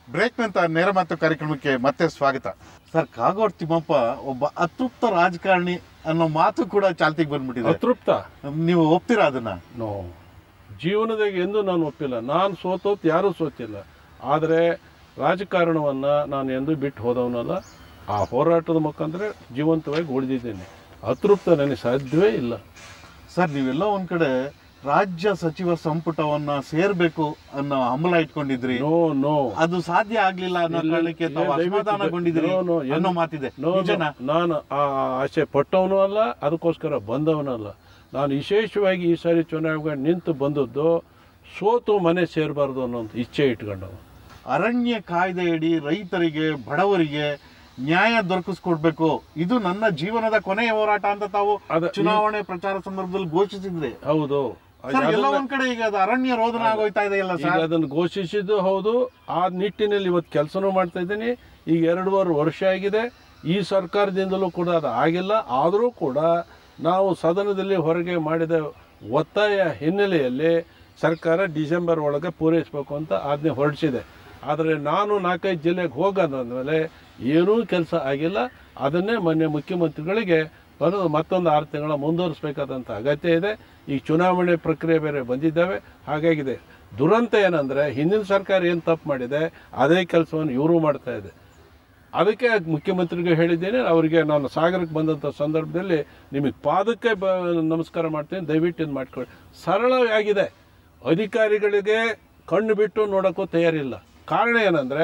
Break ನಂತರ ನೇರ ಮಾತು ಕಾರ್ಯಕ್ರಮಕ್ಕೆ ಮತ್ತೆ ಸ್ವಾಗತ ಸರ್ ಕಾಗೋಡ್ ತಿಮ್ಮಪ್ಪ ಒಬ್ಬ ಅತೃಪ್ತ ರಾಜಕಾರಣಿ ಅನ್ನೋ ಮಾತು ಕೂಡ ಚಾಲ್ತಿಗೆ ಬಂದ್ಬಿಟ್ಟಿದೆ ಅತೃಪ್ತ ನೀವು ಒಪ್ತೀರಾ ಅದನ್ನ ನೋ ಜೀವನದಾಗ ಎಂದೂ ನಾನು ಒಪ್ಪಿಲ್ಲ ನಾನು ಸೋತೋತ್ ಯಾರೂ ಸೋತಿಲ್ಲ ಆದರೆ ರಾಜಕಾರಣವನ್ನು ನಾನು ಎಂದೂ ಬಿಟ್ಟು ಹೋದವನಲ್ಲ ಆ ಹೋರಾಟದ ಮುಖಾಂತರ ಜೀವಂತವಾಗಿ ಉಳಿದಿದ್ದೇನೆ ಅತೃಪ್ತ ನನಗೆ ಸಾಧ್ಯವೇ ಇಲ್ಲ ಸರ್ ನೀವೆಲ್ಲ ಒಂದ್ ಕಡೆ ರಾಜ್ಯ ಸಚಿವ ಸಂಪುಟವನ್ನ ಸೇರ್ಬೇಕು ಅನ್ನೋ ಹಂಬಲ ಇಟ್ಕೊಂಡಿದ್ರಿ ನೋ ನೋ ಅದು ಸಾಧ್ಯ ಆಗ್ಲಿಲ್ಲ ಅನ್ನೋ ಇಲ್ಲ, ಕಾರಣಕ್ಕೆ ತಾವು ಇಲ್ಲ, ದಯವಿಟ್ಟು ಅಸಮಾಧಾನಗೊಂಡಿದ್ರಿ ನೋ, ನೋ, ಅನ್ನೋ ಏನು- ಮಾತಿದೆ ನೋ, ನೋ, ನಿಜನಾ ನಾನು ಆ ಆಸೆ ಪಟ್ಟವನು ಅಲ್ಲ ಅದಕ್ಕೋಸ್ಕರ ಬಂದವನಲ್ಲ ನಾನು ವಿಶೇಷವಾಗಿ ಈ ಸಾರಿ ಚುನಾವಣೆ ನಿಂತು ಬಂದದ್ದು ಸೋತು ಮನೆ ಸೇರಬಾರ್ದು ಅನ್ನೋ ಒಂದು ಇಚ್ಛೆ ಇಟ್ಕೊಂಡವು ಅರಣ್ಯ ಕಾಯ್ದೆಯಡಿ ರೈತರಿಗೆ ಬಡವರಿಗೆ ನ್ಯಾಯ ದೊರಕಿಸ್ಕೊಡ್ಬೇಕು ಇದು ನನ್ನ ಜೀವನದ ಕೊನೆಯ ಹೋರಾಟ ಅಂತ ತಾವು ಅದ- ಚುನಾವಣೆ ಪ್ರಚಾರ ಸಂದರ್ಭದಲ್ಲಿ ಘೋಷಿಸಿದ್ರಿ ಹೌದು ಸರ್ ಎಲ್ಲ ಅದನ್ನ- ಒಂದ್ ಕಡೆ ಈಗ ಅದು ಅರಣ್ಯ ರೋದನ ಆಗೋಯ್ತಾ ಇದೆಯಲ್ಲ ಈಗ ಸರ್ ಅದನ್ನು ಘೋಷಿಸಿದ್ದು ಹೌದು ಆ ನಿಟ್ಟಿನಲ್ಲಿ ಇವತ್ತು ಕೆಲಸನೂ ಮಾಡ್ತಾ ಇದ್ದೀನಿ ಈಗ ಎರಡೂವರೆ ವರ್ಷ ಆಗಿದೆ ಈ ಸರ್ಕಾರದಿಂದಲೂ ಕೂಡ ಅದು ಆಗಿಲ್ಲ ಆದರೂ ಕೂಡ ನಾವು ಸದನದಲ್ಲಿ ಹೊರಗೆ ಮಾಡಿದ ಒತ್ತಾಯ ಹಿನ್ನೆಲೆಯಲ್ಲಿ ಸರ್ಕಾರ ಡಿಸೆಂಬರ್ ಒಳಗೆ ಪೂರೈಸಬೇಕು ಅಂತ ಆಜ್ಞೆ ಹೊರಡಿಸಿದೆ ಆದರೆ ನಾನು ನಾಲ್ಕೈದು ಜಿಲ್ಲೆಗೆ ಹೋಗೋದಾದ್ಮೇಲೆ ಏನೂ ಕೆಲಸ ಆಗಿಲ್ಲ ಅದನ್ನೇ ಮೊನ್ನೆ ಮುಖ್ಯಮಂತ್ರಿಗಳಿಗೆ ಬರೋದು ಮತ್ತೊಂದು ಆರು ತಿಂಗಳ ಮುಂದುವರಿಸಬೇಕಾದಂಥ ಅಗತ್ಯ ಇದೆ ಈ ಚುನಾವಣೆ ಪ್ರಕ್ರಿಯೆ ಬೇರೆ ಬಂದಿದ್ದಾವೆ ಹಾಗಾಗಿದೆ ದುರಂತ ಏನಂದರೆ ಹಿಂದಿನ ಸರ್ಕಾರ ಏನು ತಪ್ಪು ಮಾಡಿದೆ ಅದೇ ಕೆಲಸವನ್ನು ಇವರು ಮಾಡ್ತಾ ಇದೆ ಅದಕ್ಕೆ ಮುಖ್ಯಮಂತ್ರಿಗೆ ಹೇಳಿದ್ದೇನೆ ಅವರಿಗೆ ನಾನು ಸಾಗರಕ್ಕೆ ಬಂದಂಥ ಸಂದರ್ಭದಲ್ಲಿ ನಿಮಗೆ ಪಾದಕ್ಕೆ ಬ ನಮಸ್ಕಾರ ಮಾಡ್ತೀನಿ ದಯವಿಟ್ಟು ಇದು ಮಾಡ್ಕೊಳ್ಳಿ ಸರಳವಾಗಿದೆ ಅಧಿಕಾರಿಗಳಿಗೆ ಕಣ್ಣು ಬಿಟ್ಟು ನೋಡೋಕ್ಕೂ ತಯಾರಿಲ್ಲ ಕಾರಣ ಏನಂದರೆ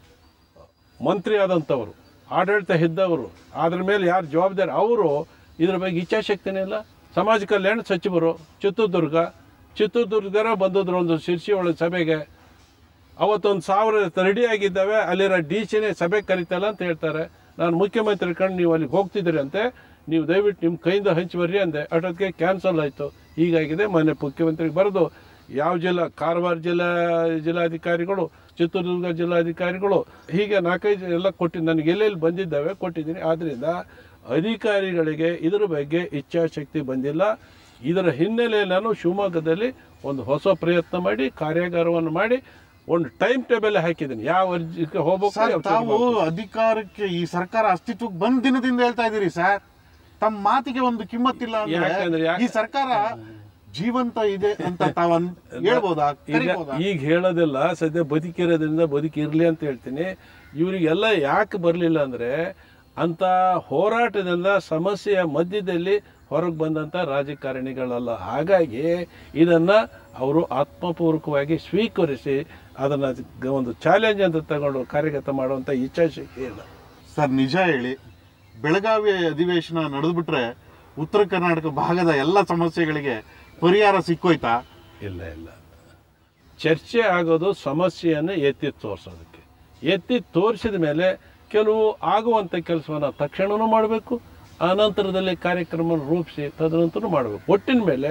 ಮಂತ್ರಿ ಆದಂಥವರು ಆಡಳಿತ ಇದ್ದವರು ಅದ್ರ ಮೇಲೆ ಯಾರು ಜವಾಬ್ದಾರಿ ಅವರು ಇದ್ರ ಬಗ್ಗೆ ಇಚ್ಛಾಶಕ್ತಿನೇ ಇಲ್ಲ ಸಮಾಜ ಕಲ್ಯಾಣ ಸಚಿವರು ಚಿತ್ರದುರ್ಗ ಚಿತ್ರದುರ್ಗರ ಬಂದಿದ್ರು ಒಂದು ಶಿರ್ಸಿ ಒಳಗೆ ಸಭೆಗೆ ಅವತ್ತೊಂದು ಸಾವಿರ ರೆಡಿ ಆಗಿದ್ದಾವೆ ಅಲ್ಲಿರೋ ಡಿ ಸಿನೇ ಸಭೆಗೆ ಕರೀತಲ್ಲ ಅಂತ ಹೇಳ್ತಾರೆ ನಾನು ಮುಖ್ಯಮಂತ್ರಿ ಕಂಡು ನೀವು ಅಲ್ಲಿಗೆ ಹೋಗ್ತಿದ್ದೀರಿ ಅಂತೆ ನೀವು ದಯವಿಟ್ಟು ನಿಮ್ಮ ಕೈಯಿಂದ ಹಂಚಿ ಬರ್ರಿ ಅಂದೆ ಅಷ್ಟೊತ್ತಿಗೆ ಕ್ಯಾನ್ಸಲ್ ಆಯಿತು ಹೀಗಾಗಿದೆ ಮೊನ್ನೆ ಮುಖ್ಯಮಂತ್ರಿಗೆ ಬರೆದು ಯಾವ ಜಿಲ್ಲಾ ಕಾರವಾರ ಜಿಲ್ಲಾ ಜಿಲ್ಲಾಧಿಕಾರಿಗಳು ಚಿತ್ರದುರ್ಗ ಜಿಲ್ಲಾಧಿಕಾರಿಗಳು ಹೀಗೆ ನಾಲ್ಕೈದು ಎಲ್ಲ ಕೊಟ್ಟು ನನಗೆ ಎಲ್ಲೆಲ್ಲಿ ಬಂದಿದ್ದಾವೆ ಕೊಟ್ಟಿದ್ದೀನಿ ಆದ್ದರಿಂದ ಅಧಿಕಾರಿಗಳಿಗೆ ಇದರ ಬಗ್ಗೆ ಇಚ್ಛಾಶಕ್ತಿ ಬಂದಿಲ್ಲ ಇದರ ಹಿನ್ನೆಲೆಯಲ್ಲಿ ನಾನು ಶಿವಮೊಗ್ಗದಲ್ಲಿ ಒಂದು ಹೊಸ ಪ್ರಯತ್ನ ಮಾಡಿ ಕಾರ್ಯಾಗಾರವನ್ನು ಮಾಡಿ ಒಂದು ಟೈಮ್ ಟೇಬಲ್ ಹಾಕಿದ್ದೀನಿ ಯಾವ ಅರ್ಜಿಗೆ ಹೋಗ್ಬೇಕು ಸರ್ ಯಾವ ತಾವು ಹೋಗ್ಬೇಕು. ಅಧಿಕಾರಕ್ಕೆ ಈ ಸರ್ಕಾರ ಅಸ್ತಿತ್ವಕ್ಕೆ ಬಂದ ದಿನದಿಂದ ಹೇಳ್ತಾ ಇದ್ದೀರಿ ಸರ್ ತಮ್ಮ ಮಾತಿಗೆ ಒಂದು ಕಿಮ್ಮತ್ತಿಲ್ಲ ಯಾಕಂದ್ರೆ ಅಂದ್ರೆ ಯಾ- ಈ ಸರ್ಕಾರ ಜೀವಂತ ಇದೆ ಅಂತ ತಾವ್ ಅನ್- ಹೇಳ್ಬೋದಾ ಈಗ ಕರಿಬೋದಾ? ಈಗ ಹೇಳೋದಿಲ್ಲ ಸದ್ಯ ಬದುಕಿರೋದ್ರಿಂದ ಬದುಕಿರ್ಲಿ ಅಂತ ಹೇಳ್ತೀನಿ ಇವರಿಗೆಲ್ಲ ಯಾಕೆ ಬರಲಿಲ್ಲ ಅಂದರೆ ಅಂಥ ಹೋರಾಟದಿಂದ ಸಮಸ್ಯೆಯ ಮಧ್ಯದಲ್ಲಿ ಹೊರಗೆ ಬಂದಂಥ ರಾಜಕಾರಣಿಗಳಲ್ಲ ಹಾಗಾಗಿ ಇದನ್ನು ಅವರು ಆತ್ಮಪೂರ್ವಕವಾಗಿ ಸ್ವೀಕರಿಸಿ ಅದನ್ನು ಒಂದು ಚಾಲೆಂಜ್ ಅಂತ ತಗೊಂಡು ಕಾರ್ಯಗತ ಮಾಡುವಂಥ ಇಚ್ಛಾಶಕ್ತಿ ಇಲ್ಲ ಸರ್ ನಿಜ ಹೇಳಿ ಬೆಳಗಾವಿ ಅಧಿವೇಶನ ನಡೆದ್ಬಿಟ್ರೆ ಉತ್ತರ ಕರ್ನಾಟಕ ಭಾಗದ ಎಲ್ಲ ಸಮಸ್ಯೆಗಳಿಗೆ ಪರಿಹಾರ ಸಿಕ್ಕೋಯ್ತಾ ಇಲ್ಲ ಇಲ್ಲ ಚರ್ಚೆ ಆಗೋದು ಸಮಸ್ಯೆಯನ್ನು ಎತ್ತಿ ತೋರಿಸೋದಕ್ಕೆ ಎತ್ತಿ ತೋರಿಸಿದ ಮೇಲೆ ಕೆಲವು ಆಗುವಂಥ ಕೆಲಸವನ್ನು ತಕ್ಷಣವೂ ಮಾಡಬೇಕು ಆನಂತರದಲ್ಲಿ ಕಾರ್ಯಕ್ರಮ ರೂಪಿಸಿ ತದನಂತರ ಮಾಡಬೇಕು ಒಟ್ಟಿನ ಮೇಲೆ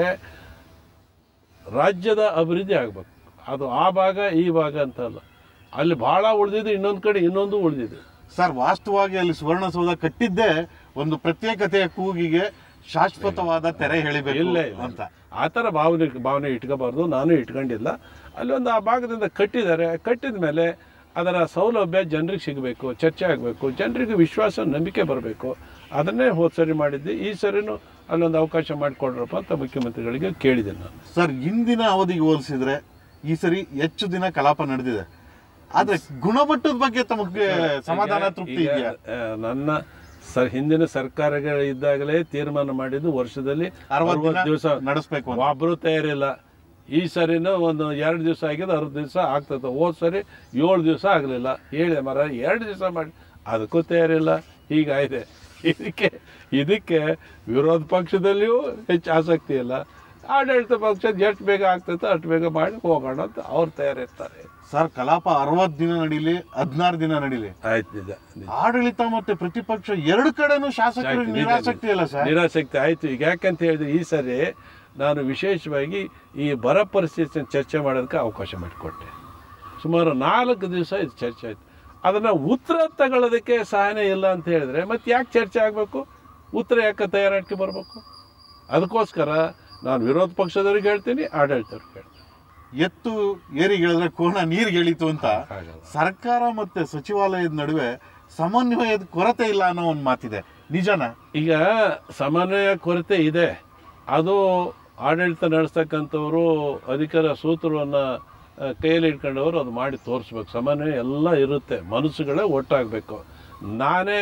ರಾಜ್ಯದ ಅಭಿವೃದ್ಧಿ ಆಗಬೇಕು ಅದು ಆ ಭಾಗ ಈ ಭಾಗ ಅಂತ ಅಲ್ಲ ಅಲ್ಲಿ ಭಾಳ ಉಳಿದಿದೆ ಇನ್ನೊಂದು ಕಡೆ ಇನ್ನೊಂದು ಉಳಿದಿದೆ ಸರ್ ವಾಸ್ತವವಾಗಿ ಅಲ್ಲಿ ಸುವರ್ಣಸೌಧ ಕಟ್ಟಿದ್ದೇ ಒಂದು ಪ್ರತ್ಯೇಕತೆಯ ಕೂಗಿಗೆ ಶಾಶ್ವತವಾದ ತೆರೆ ಹೇಳಿಬೇಕು ಇಲ್ಲ ಇಲ್ಲ ಅಂತ ಆ ಥರ ಭಾವನೆ ಭಾವನೆ ಇಟ್ಕೋಬಾರ್ದು ನಾನು ಇಟ್ಕೊಂಡಿಲ್ಲ ಅಲ್ಲೊಂದು ಆ ಭಾಗದಿಂದ ಕಟ್ಟಿದ್ದಾರೆ ಕಟ್ಟಿದ ಮೇಲೆ ಅದರ ಸೌಲಭ್ಯ ಜನರಿಗೆ ಸಿಗಬೇಕು ಚರ್ಚೆ ಆಗಬೇಕು ಜನರಿಗೆ ವಿಶ್ವಾಸ ನಂಬಿಕೆ ಬರಬೇಕು ಅದನ್ನೇ ಹೋದ ಸರಿ ಮಾಡಿದ್ದೆ ಈ ಸರಿನೂ ಅಲ್ಲೊಂದು ಅವಕಾಶ ಮಾಡಿಕೊಡ್ರಪ್ಪ ಅಂತ ಮುಖ್ಯಮಂತ್ರಿಗಳಿಗೆ ಕೇಳಿದ್ದೀನಿ ನಾನು ಸರ್ ಹಿಂದಿನ ಅವಧಿಗೆ ಹೋಲಿಸಿದ್ರೆ ಈ ಸರಿ ಹೆಚ್ಚು ದಿನ ಕಲಾಪ ನಡೆದಿದೆ ಆದ್ರೆ ಗುಣಮಟ್ಟದ ಬಗ್ಗೆ ತಮಗೆ ಸಮಾಧಾನ ಈಗ- ತೃಪ್ತಿ ಈಗ, ಇದೆಯಾ ಆ, ನನ್ನ ಸರ್ ಹಿಂದಿನ ಸರ್ಕಾರಗಳಿದ್ದಾಗಲೇ ತೀರ್ಮಾನ ಮಾಡಿದ್ದು ವರ್ಷದಲ್ಲಿ ಅರವತ್ತು ದಿನ ದಿವಸ ನಡೆಸ್ಬೇಕು ಅಂತ ಒಬ್ಬರು ತಯಾರಿಲ್ಲ ಈ ಸರಿನೂ ಒಂದು ಎರಡು ದಿವಸ ಆಗಿದೆ ಅರವತ್ತು ದಿವಸ ಆಗ್ತದೆ ಹೋದ್ ಸರಿ ಏಳು ದಿವಸ ಆಗಲಿಲ್ಲ ಹೇಳಿ ಮರ ಎರಡು ದಿವಸ ಮಾಡಿ ಅದಕ್ಕೂ ತಯಾರಿಲ್ಲ ಹೀಗಾಗಿದೆ ಇದಕ್ಕೆ ಇದಕ್ಕೆ ವಿರೋಧ ಪಕ್ಷದಲ್ಲಿಯೂ ಹೆಚ್ಚು ಆಸಕ್ತಿ ಇಲ್ಲ ಆಡಳಿತ ಪಕ್ಷದ ಎಷ್ಟು ಬೇಗ ಆಗ್ತೈತೆ ಅಷ್ಟು ಬೇಗ ಮಾಡಿ ಹೋಗೋಣ ಅಂತ ಅವ್ರು ತಯಾರಿರ್ತಾರೆ ಸರ್ ಕಲಾಪ ಅರವತ್ತು ದಿನ ನಡೀಲಿ ಹದಿನಾರು ದಿನ ನಡೀಲಿ ಆಯ್ತು ನಿಜ ನಿಜ. ಆಡಳಿತ ಮತ್ತೆ ಪ್ರತಿಪಕ್ಷ ಎರಡು ಕಡೆನೂ ಶಾಸಕರಿಗೆ ನಿಜ, ನಿರಾಸಕ್ತಿ ಇಲ್ಲ ಸರ್ ನಿರಾಸಕ್ತಿ ಆಯಿತು ಈಗ ಯಾಕಂತ ಹೇಳಿದ್ರೆ ಈ ಸರಿ ನಾನು ವಿಶೇಷವಾಗಿ ಈ ಬರ ಪರಿಸ್ಥಿತಿಯನ್ನು ಚರ್ಚೆ ಮಾಡೋದಕ್ಕೆ ಅವಕಾಶ ಮಾಡಿಕೊಟ್ಟೆ ಸುಮಾರು ನಾಲ್ಕು ದಿವಸ ಇದು ಚರ್ಚೆ ಆಯಿತು ಅದನ್ನು ಉತ್ತರ ತಗೊಳ್ಳೋದಕ್ಕೆ ಸಹನೆ ಇಲ್ಲ ಅಂತ ಹೇಳಿದ್ರೆ ಮತ್ತೆ ಯಾಕೆ ಚರ್ಚೆ ಆಗಬೇಕು ಉತ್ತರ ಯಾಕೆ ತಯಾರಾಗಿ ಬರಬೇಕು ಅದಕ್ಕೋಸ್ಕರ ನಾನು ವಿರೋಧ ಪಕ್ಷದವ್ರಿಗೆ ಹೇಳ್ತೀನಿ ಆಡಳಿತವ್ರಿಗೆ ಹೇಳ್ತೀನಿ ಎತ್ತು ಏರಿಗಿಳಿದ್ರೆ ಕೋಣ ನೀರಿಗಿಳಿತು ಅಂತ ಹಾಗಲ್ಲ. ಸರ್ಕಾರ ಮತ್ತೆ ಸಚಿವಾಲಯದ ನಡುವೆ ಸಮನ್ವಯದ ಕೊರತೆ ಇಲ್ಲ ಅನ್ನೋ ಒಂದು ಮಾತಿದೆ ನಿಜನಾ ಈಗ ಸಮನ್ವಯ ಕೊರತೆ ಇದೆ ಅದು ಆಡಳಿತ ನಡೆಸ್ತಕ್ಕಂಥವ್ರು ಅಧಿಕಾರ ಸೂತ್ರವನ್ನು ಕೈಯಲ್ಲಿ ಇಟ್ಕೊಂಡವರು ಅದು ಮಾಡಿ ತೋರಿಸ್ಬೇಕು ಸಮನ್ವಯ ಎಲ್ಲ ಇರುತ್ತೆ ಮನಸ್ಸುಗಳೇ ಒಟ್ಟಾಗಬೇಕು ನಾನೇ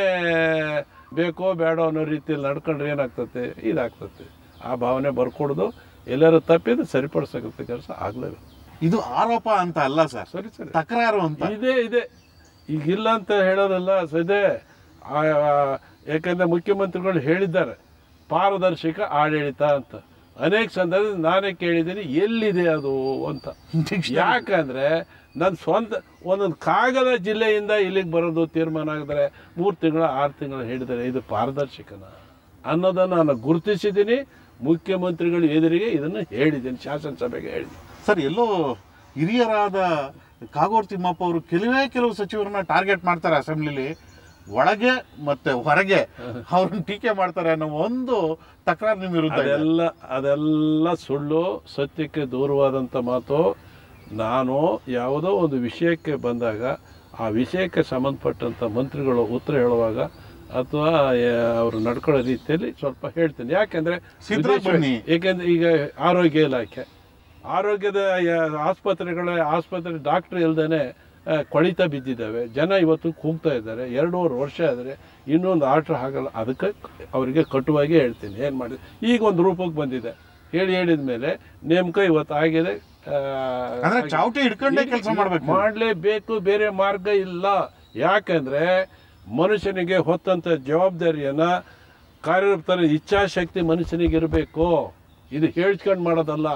ಬೇಕೋ ಬೇಡೋ ಅನ್ನೋ ರೀತಿಯಲ್ಲಿ ನಡ್ಕೊಂಡ್ರೆ ಏನಾಗ್ತತೆ ಇದಾಗ್ತತೆ ಆ ಭಾವನೆ ಬರ್ಕೊಡ್ದು ಎಲ್ಲರೂ ತಪ್ಪಿದ್ರೆ ಸರಿಪಡಿಸೋಕ್ಕೆ ಕೆಲಸ ಆಗಲೇಬೇಕು ಇದು ಆರೋಪ ಅಂತ ಅಲ್ಲ ಸರ್ ಸರಿ ಸರಿ ತಕರಾರು ಅಂತ ಇದೆ ಇದೆ ಈಗಿಲ್ಲ ಅಂತ ಹೇಳೋದಲ್ಲ ಇದೆ ಆ, ಯಾಕಂದ್ರೆ ಮುಖ್ಯಮಂತ್ರಿಗಳು ಹೇಳಿದ್ದಾರೆ ಪಾರದರ್ಶಕ ಆಡಳಿತ ಅಂತ ಅನೇಕ ಸಂದರ್ಭದಲ್ಲಿ ನಾನೇ ಕೇಳಿದ್ದೀನಿ ಎಲ್ಲಿದೆ ಅದು ಅಂತ ಯಾಕಂದ್ರೆ ನನ್ನ ಸ್ವಂತ ಒಂದೊಂದು ಕಾಗದ ಜಿಲ್ಲೆಯಿಂದ ಇಲ್ಲಿಗೆ ಬರೋದು ತೀರ್ಮಾನ ಆಗಿದ್ರೆ ಮೂರು ತಿಂಗಳು ಆರು ತಿಂಗಳು ಹೇಳಿದ್ದಾರೆ ಇದು ಪಾರದರ್ಶಕನ ಅನ್ನೋದನ್ನು ನಾನು ಗುರುತಿಸಿದ್ದೀನಿ ಮುಖ್ಯಮಂತ್ರಿಗಳು ಎದುರಿಗೆ ಇದನ್ನು ಹೇಳಿದ್ದೀನಿ ಶಾಸನಸಭೆಗೆ ಹೇಳಿದ್ದೀನಿ ಸರ್ ಎಲ್ಲೋ ಹಿರಿಯರಾದ ಕಾಗೋಡು ತಿಮ್ಮಪ್ಪ ಅವರು ಕೆಲವೇ ಕೆಲವು ಸಚಿವರನ್ನ ಟಾರ್ಗೆಟ್ ಮಾಡ್ತಾರೆ ಅಸೆಂಬ್ಲಿಲಿ ಒಳಗೆ ಮತ್ತೆ ಹೊರಗೆ ಅವ್ರನ್ನ ಟೀಕೆ ಮಾಡ್ತಾರೆ ಅನ್ನೋ ಒಂದು ತಕರಾರು ನಿಮ್ಮ ವಿರುದ್ಧ ಇದೆ. ಅದೆಲ್ಲ ಅದೆಲ್ಲ ಸುಳ್ಳು ಸತ್ಯಕ್ಕೆ ದೂರವಾದಂಥ ಮಾತು ನಾನು ಯಾವುದೋ ಒಂದು ವಿಷಯಕ್ಕೆ ಬಂದಾಗ ಆ ವಿಷಯಕ್ಕೆ ಸಂಬಂಧಪಟ್ಟಂಥ ಮಂತ್ರಿಗಳು ಉತ್ತರ ಹೇಳುವಾಗ ಅಥವಾ ಅವರು ನಡ್ಕೊಳ್ಳೋ ರೀತಿಯಲ್ಲಿ ಸ್ವಲ್ಪ ಹೇಳ್ತೀನಿ ಯಾಕೆಂದ್ರೆ ಸಿದ್ಧರಾಗ್ ವಿದೇಶ- ಬನ್ನಿ. ಏಕೆಂದ್ರೆ ಈಗ ಆರೋಗ್ಯ ಇಲಾಖೆ ಆರೋಗ್ಯದ ಯ- ಆಸ್ಪತ್ರೆಗಳ ಆಸ್ಪತ್ರೆ ಡಾಕ್ಟರ್ ಇಲ್ದೇನೆ ಆ, ಕೊಳಿತ ಬಿದ್ದಿದ್ದಾವೆ ಜನ ಇವತ್ತು ಕೂಗ್ತಾ ಇದ್ದಾರೆ ಎರಡೂವರೆ ವರ್ಷ ಆದರೆ ಇನ್ನೊಂದು ಆರ್ಡ್ರ್ ಆಗಲ್ಲ ಅದಕ್ಕೆ ಅವರಿಗೆ ಕಟುವಾಗಿ ಹೇಳ್ತೀನಿ ಏನು ಮಾಡಿ ಈಗ ಒಂದು ರೂಪಕ್ಕೆ ಬಂದಿದೆ ಹೇಳಿ ಹೇಳಿದ ಮೇಲೆ ನೇಮಕ ಇವತ್ತು ಆಗಿದೆ ಆ, ಅಂದ್ರೆ ಚಾವಟಿ ಹಿಡ್ಕೊಂಡೇ ಕೆಲಸ ಮಾಡ್ಬೇಕು ಮಾಡಲೇಬೇಕು ಬೇರೆ ಮಾರ್ಗ ಇಲ್ಲ ಯಾಕಂದ್ರೆ ಮನುಷ್ಯನಿಗೆ ಹೊತ್ತಂತ ಜವಾಬ್ದಾರಿಯನ್ನ ಕಾರ್ಯರೂಪದ ಇಚ್ಛಾಶಕ್ತಿ ಮನುಷ್ಯನಿಗೆ ಇರಬೇಕು ಇದು ಹೇಳ್ಸ್ಕೊಂಡು ಮಾಡೋದಲ್ಲ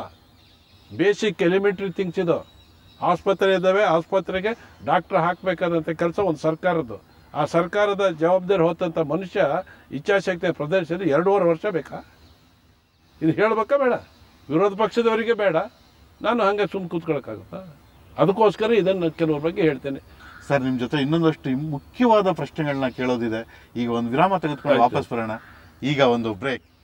ಬೇಸಿಕ್ ಎಲಿಮೆಂಟ್ರಿ ಥಿಂಗ್ಸ್ ಇದು ಆಸ್ಪತ್ರೆ ಇದ್ದಾವೆ ಆಸ್ಪತ್ರೆಗೆ ಡಾಕ್ಟರ್ ಹಾಕಬೇಕಾದಂಥ ಕೆಲಸ ಒಂದು ಸರ್ಕಾರದ್ದು ಆ ಸರ್ಕಾರದ ಜವಾಬ್ದಾರಿ ಹೊತ್ತಂಥ ಮನುಷ್ಯ ಇಚ್ಛಾಶಕ್ತಿ ಪ್ರದರ್ಶನ ಎರಡೂವರೆ ವರ್ಷ ಬೇಕಾ ಇದು ಹೇಳ್ಬೇಕಾ ಬೇಡ ವಿರೋಧ ಪಕ್ಷದವರಿಗೆ ಬೇಡ ನಾನು ಹಂಗೆ ಸುಮ್ಮನೆ ಕೂತ್ಕೊಳ್ಳೋಕ್ಕಾಗುತ್ತಾ ಅದಕ್ಕೋಸ್ಕರ ಇದನ್ನು ಕೆಲವ್ರ ಬಗ್ಗೆ ಹೇಳ್ತೇನೆ ಸರ್ ನಿಮ್ ಜೊತೆ ಇನ್ನೊಂದಷ್ಟು ಮುಖ್ಯವಾದ ಪ್ರಶ್ನೆಗಳನ್ನ ಕೇಳೋದಿದೆ ಈಗ ಒಂದು ವಿರಾಮ ತೆಗೆದುಕೊಂಡು ಆಯ್ತು. ವಾಪಸ್ ಬರೋಣ ಈಗ ಒಂದು ಬ್ರೇಕ್